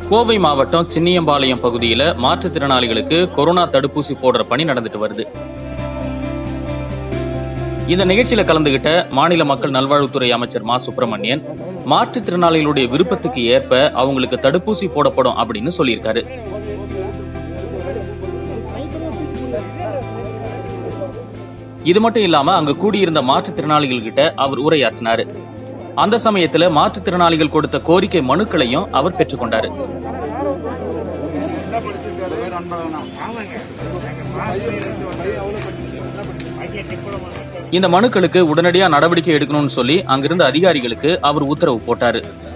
கோவை மாவட்டம் சின்னியம்பாளையம் பகுதியில மாற்றுத்திறனாளிகளுக்கு கொரோனா தடுப்பூசி போடுற பணி நடந்துட்டு வருது இந்த நிகழ்ச்சியில கலந்துகிட்ட மாநில மக்கள் நல்வாழ்வுத்துறை அமைச்சர் மா சுப்பிரமணியன் மாற்றுத்திறனாளிகளுடைய விருப்பத்துக்கு ஏற்ப அவங்களுக்கு தடுப்பூசி போடப்படும் அப்படின்னு சொல்லியிருக்காரு இது மட்டும் இல்லாம அங்க கூடியிருந்த மாற்றுத்திறனாளிகள் கிட்ட அவர் உரையாற்றினாரு அந்த சமயத்துல மாற்றுத்திறனாளிகள் கொடுத்த கோரிக்கை மனுக்களையும் அவர் பெற்றுக்கொண்டாரு இந்த மனுக்களுக்கு உடனடியா நடவடிக்கை எடுக்கணும்னு சொல்லி அங்கிருந்த அதிகாரிகளுக்கு அவர் உத்தரவு போட்டாரு